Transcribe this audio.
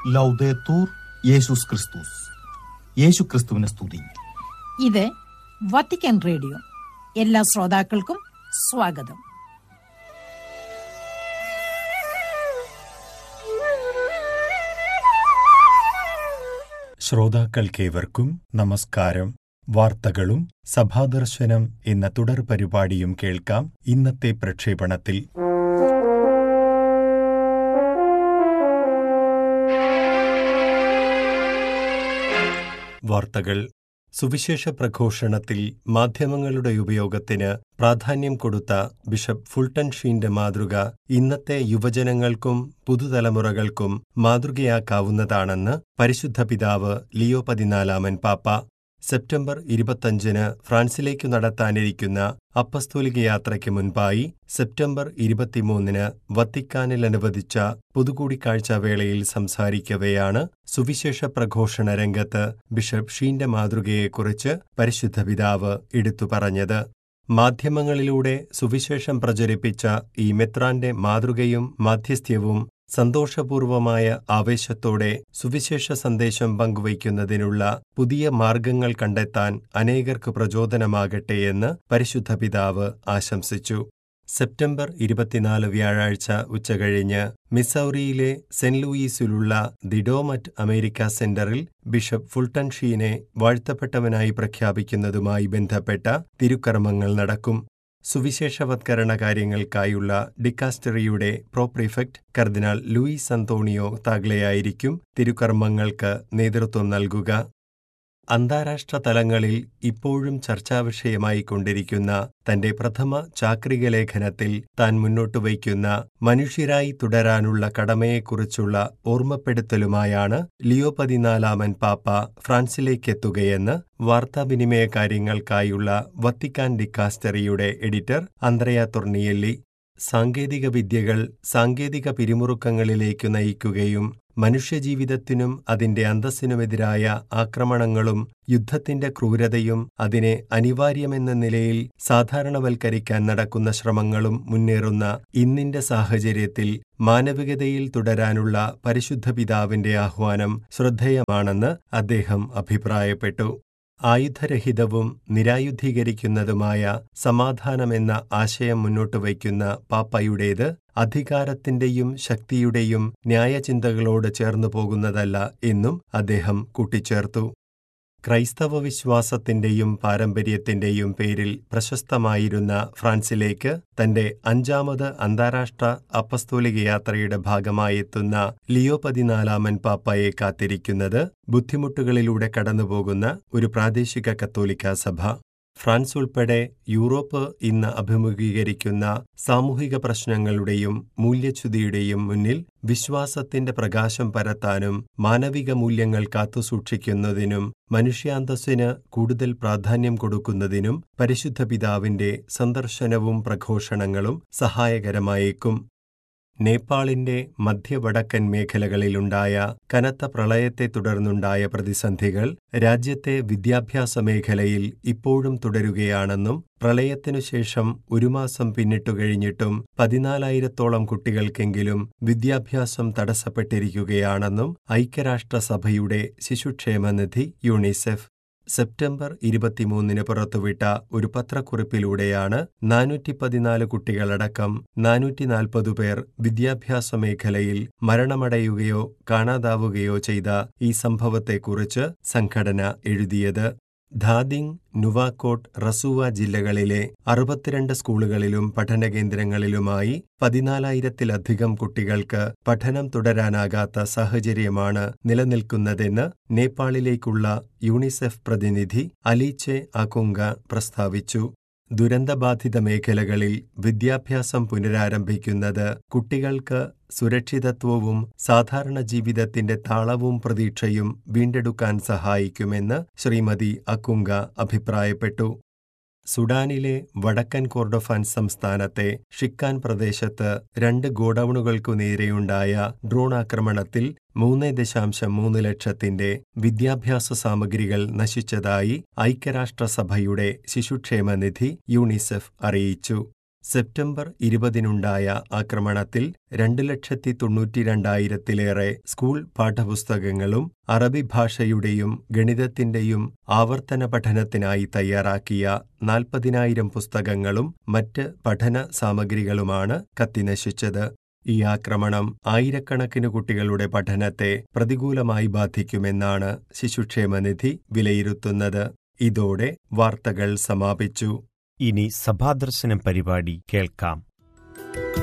ലൗദേത്തൂർ യേശുസ് ക്രിസ്തുസ് യേശു ക്രിസ്തുവിനെ സ്തുതി ഇത് വത്തിക്കാൻ റേഡിയോ എല്ലാ ശ്രോതാക്കൾക്കും സ്വാഗതം ശ്രോതാക്കൾക്കേവർക്കും നമസ്കാരം വാർത്തകളും സഭാദർശനം എന്ന തുടർ പരിപാടിയും കേൾക്കാം ഇന്നത്തെ പ്രക്ഷേപണത്തിൽ വാർത്തകൾ സുവിശേഷ പ്രഘോഷണത്തിൽ മാധ്യമങ്ങളുടെ ഉപയോഗത്തിന് പ്രാധാന്യം കൊടുത്ത ബിഷപ്പ് ഫുൾട്ടൻ ഷീന്റെ മാതൃക ഇന്നത്തെ യുവജനങ്ങൾക്കും പുതുതലമുറകൾക്കും മാതൃകയാക്കാവുന്നതാണെന്ന് പരിശുദ്ധ പിതാവ് ലിയോ പതിനാലാമൻ പാപ്പ സെപ്റ്റംബർ ഇരുപത്തഞ്ചിന് ഫ്രാൻസിലേക്കു നടത്താനിരിക്കുന്ന അപ്പസ്തോലിക യാത്രയ്ക്ക് മുൻപായി സെപ്റ്റംബർ ഇരുപത്തിമൂന്നിന് വത്തിക്കാനിൽ അനുവദിച്ച പൊതുകൂടിക്കാഴ്ച വേളയിൽ സംസാരിക്കവെയാണ് സുവിശേഷ പ്രഘോഷണ രംഗത്ത് ബിഷപ്പ് ഷീന്റെ മാതൃകയെക്കുറിച്ച് പരിശുദ്ധ പിതാവ് എടുത്തു പറഞ്ഞത് മാധ്യമങ്ങളിലൂടെ സുവിശേഷം പ്രചരിപ്പിച്ച ഈ മെത്രാന്റെ മാതൃകയും മാധ്യസ്ഥ്യവും സന്തോഷപൂർവമായ ആവേശത്തോടെ സുവിശേഷ സന്ദേശം പങ്കുവയ്ക്കുന്നതിനുള്ള പുതിയ മാർഗങ്ങൾ കണ്ടെത്താൻ അനേകർക്ക് പ്രചോദനമാകട്ടെയെന്ന് പരിശുദ്ധ പിതാവ് ആശംസിച്ചു സെപ്റ്റംബർ ഇരുപത്തിനാല് വ്യാഴാഴ്ച ഉച്ചകഴിഞ്ഞ് മിസൗറിയിലെ സെന്റ് ലൂയിസിലുള്ള ദിഡോമറ്റ് അമേരിക്ക സെന്ററിൽ ബിഷപ്പ് ഫുൾട്ടൻ ഷീനെ വാഴ്ത്തപ്പെട്ടവനായി പ്രഖ്യാപിക്കുന്നതുമായി ബന്ധപ്പെട്ട തിരുക്കർമ്മങ്ങൾ നടക്കും സുവിശേഷവത്കരണ കാര്യങ്ങൾക്കായുള്ള ഡിക്കാസ്റ്ററിയുടെ പ്രോപ്രിഫെക്ട് കർദിനാൾ ലൂയിസ് അന്തോണിയോ താഗ്ലയായിരിക്കും തിരുക്കർമ്മങ്ങൾക്ക് നേതൃത്വം നൽകുക അന്താരാഷ്ട്ര തലങ്ങളിൽ ഇപ്പോഴും ചർച്ചാവിഷയമായി കൊണ്ടിരിക്കുന്ന തന്റെ പ്രഥമ ചാക്രിക ലേഖനത്തിൽ താൻ മുന്നോട്ട് വയ്ക്കുന്ന മനുഷ്യരായി തുടരാനുള്ള കടമയെക്കുറിച്ചുള്ള ഓർമ്മപ്പെടുത്തലുമായാണ് ലിയോ പതിനാലാമൻ പാപ്പ ഫ്രാൻസിലേക്കെത്തുകയെന്ന് വാർത്താവിനിമയ കാര്യങ്ങൾക്കായുള്ള വത്തിക്കാൻ ഡിക്കാസ്റ്ററിയുടെ എഡിറ്റർ അന്ത്രയ തുർണിയല്ലി സാങ്കേതിക വിദ്യകൾ സാങ്കേതിക പിരിമുറുക്കങ്ങളിലേക്കു നയിക്കുകയും മനുഷ്യജീവിതത്തിനും അതിന്റെ അന്തസ്സിനുമെതിരായ ആക്രമണങ്ങളും യുദ്ധത്തിന്റെ ക്രൂരതയും അതിനെ അനിവാര്യമെന്ന നിലയിൽ സാധാരണവൽക്കരിക്കാൻ നടക്കുന്ന ശ്രമങ്ങളും മുന്നേറുന്ന ഇന്നിന്റെ സാഹചര്യത്തിൽ മാനവികതയിൽ തുടരാനുള്ള പരിശുദ്ധ പിതാവിന്റെ ആഹ്വാനം ശ്രദ്ധേയമാണെന്ന് അദ്ദേഹം അഭിപ്രായപ്പെട്ടു ആയുധരഹിതവും നിരായുധീകരിക്കുന്നതുമായ സമാധാനമെന്ന ആശയം മുന്നോട്ട് വയ്ക്കുന്ന പാപ്പയുടേത് അധികാരത്തിന്റെയും ശക്തിയുടെയും ന്യായചിന്തകളോട് ചേർന്നു പോകുന്നതല്ല എന്നും അദ്ദേഹം കൂട്ടിച്ചേർത്തു ക്രൈസ്തവ വിശ്വാസത്തിന്റെയും പാരമ്പര്യത്തിന്റെയും പേരിൽ പ്രശസ്തമായിരുന്ന ഫ്രാൻസിലേക്ക് തന്റെ അഞ്ചാമത് അന്താരാഷ്ട്ര അപ്പസ്തോലിക യാത്രയുടെ ഭാഗമായെത്തുന്ന ലിയോ പതിനാലാമൻ പാപ്പയെ കാത്തിരിക്കുന്നത് ബുദ്ധിമുട്ടുകളിലൂടെ കടന്നുപോകുന്ന ഒരു പ്രാദേശിക കത്തോലിക്ക സഭ ഫ്രാൻസ് ഉൾപ്പെടെ യൂറോപ്പ് ഇന്ന് അഭിമുഖീകരിക്കുന്ന സാമൂഹിക പ്രശ്നങ്ങളുടെയും മൂല്യച്യുതിയുടെയും മുന്നിൽ വിശ്വാസത്തിന്റെ പ്രകാശം പരത്താനും മാനവിക മൂല്യങ്ങൾ കാത്തുസൂക്ഷിക്കുന്നതിനും മനുഷ്യാന്തസ്സിന് കൂടുതൽ പ്രാധാന്യം കൊടുക്കുന്നതിനും പരിശുദ്ധ പിതാവിന്റെ സന്ദർശനവും പ്രഘോഷണങ്ങളും സഹായകരമായേക്കും നേപ്പാളിന്റെ മധ്യവടക്കൻ മേഖലകളിലുണ്ടായ കനത്ത പ്രളയത്തെ തുടർന്നുണ്ടായ പ്രതിസന്ധികൾ രാജ്യത്തെ വിദ്യാഭ്യാസ മേഖലയിൽ ഇപ്പോഴും തുടരുകയാണെന്നും പ്രളയത്തിനുശേഷം ഒരു മാസം പിന്നിട്ടുകഴിഞ്ഞിട്ടും പതിനാലായിരത്തോളം കുട്ടികൾക്കെങ്കിലും വിദ്യാഭ്യാസം തടസ്സപ്പെട്ടിരിക്കുകയാണെന്നും ഐക്യരാഷ്ട്രസഭയുടെ ശിശുക്ഷേമനിധി യൂണിസെഫ് സെപ്റ്റംബർ ഇരുപത്തിമൂന്നിന് പുറത്തുവിട്ട ഒരു പത്രക്കുറിപ്പിലൂടെയാണ് നാനൂറ്റി പതിനാല് കുട്ടികളടക്കം നാനൂറ്റിനാൽപ്പത് പേർ വിദ്യാഭ്യാസ മേഖലയിൽ മരണമടയുകയോ കാണാതാവുകയോ ചെയ്ത ഈ സംഭവത്തെക്കുറിച്ച് സംഘടന എഴുതിയത് ധാദിങ് നുവാക്കോട്ട് റസുവ ജില്ലകളിലെ അറുപത്തിരണ്ട് സ്കൂളുകളിലും പഠനകേന്ദ്രങ്ങളിലുമായി പതിനാലായിരത്തിലധികം കുട്ടികൾക്ക് പഠനം തുടരാനാകാത്ത സാഹചര്യമാണ് നിലനിൽക്കുന്നതെന്ന് നേപ്പാളിലേക്കുള്ള യൂണിസെഫ് പ്രതിനിധി അലീച്ചെ അകുങ്ക പ്രസ്താവിച്ചു ദുരന്തബാധിത മേഖലകളിൽ വിദ്യാഭ്യാസം പുനരാരംഭിക്കുന്നത് കുട്ടികൾക്ക് സുരക്ഷിതത്വവും സാധാരണ ജീവിതത്തിന്റെ താളവും പ്രതീക്ഷയും വീണ്ടെടുക്കാൻ സഹായിക്കുമെന്ന് ശ്രീമതി അക്കുങ്ക അഭിപ്രായപ്പെട്ടു സുഡാനിലെ വടക്കൻ കോർഡൊഫാൻ സംസ്ഥാനത്തെ ഷിക്കാൻ പ്രദേശത്ത് രണ്ട് ഗോഡൌണുകൾക്കു നേരെയുണ്ടായ ഡ്രോൺ ആക്രമണത്തിൽ മൂന്ന് ദശാംശം മൂന്ന് ലക്ഷത്തിന്റെ വിദ്യാഭ്യാസ സാമഗ്രികൾ നശിച്ചതായി ഐക്യരാഷ്ട്രസഭയുടെ ശിശുക്ഷേമനിധി യൂണിസെഫ് അറിയിച്ചു സെപ്റ്റംബർ ഇരുപതിനുണ്ടായ ആക്രമണത്തിൽ രണ്ട് ലക്ഷത്തി തൊണ്ണൂറ്റിരണ്ടായിരത്തിലേറെ സ്കൂൾ പാഠപുസ്തകങ്ങളും അറബി ഭാഷയുടെയും ഗണിതത്തിന്റെയും ആവർത്തന പഠനത്തിനായി തയ്യാറാക്കിയ നാൽപ്പതിനായിരം പുസ്തകങ്ങളും മറ്റ് പഠന സാമഗ്രികളുമാണ് കത്തിനശിച്ചത് ഈ ആക്രമണം ആയിരക്കണക്കിന് കുട്ടികളുടെ പഠനത്തെ പ്രതികൂലമായി ബാധിക്കുമെന്നാണ് ശിശുക്ഷേമനിധി വിലയിരുത്തുന്നത് ഇതോടെ വാർത്തകൾ സമാപിച്ചു ഇനി സഭാദർശനം പരിപാടി കേൾക്കാം